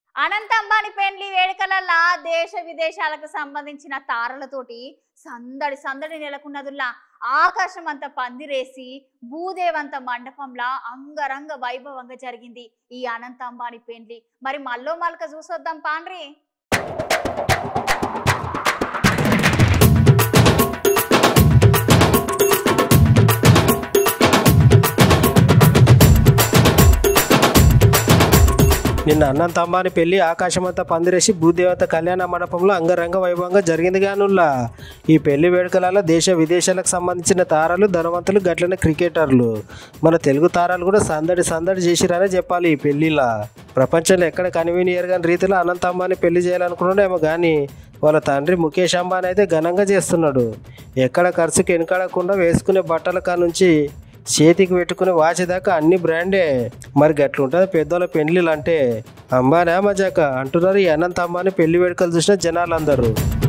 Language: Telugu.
అనంత అంబానీ పెండ్లి వేడుకలల్లా దేశ విదేశాలకు సంబంధించిన తారలతోటి సందడి సందడి నెలకొన్నదుల్లా ఆకాశం అంత పందిరేసి భూదేవంత మండపంలా అంగరంగ వైభవంగా జరిగింది ఈ అనంత అంబానీ పెండ్లి మరి మల్లో మల్క చూసొద్దాం పాండ్రి నిన్న అన్నం తమ్మాని పెళ్లి ఆకాశమంతా పందిరేసి భూదేవత కళ్యాణ మండపంలో అంగరంగ వైభవంగా జరిగింది గానుల్లా ఈ పెళ్లి వేడుకలలో దేశ విదేశాలకు సంబంధించిన తారాలు ధనవంతులు గట్లనే క్రికెటర్లు మన తెలుగు తారాలు కూడా సందడి సందడి చేసిరనే చెప్పాలి ఈ పెళ్లిలా ప్రపంచంలో ఎక్కడ కన్వీనియర్ కాని రీతిలో అనంత అంబానీ పెళ్లి చేయాలనుకున్నాడేమో కానీ వాళ్ళ తండ్రి ముఖేష్ అంబానీ అయితే ఘనంగా చేస్తున్నాడు ఎక్కడ ఖర్చుకి వెనకాడకుండా వేసుకునే బట్టల కానుంచి చేతికి పెట్టుకునే వాచ్ దాకా అన్ని బ్రాండే మరి గట్లుంటుంది పెద్దోళ్ళ పెళ్లిలు అంటే అంబానే మజాక అంటున్నారు ఈ అనంత అంబానీ పెళ్లి వేడుకలు చూసిన జనాలందరూ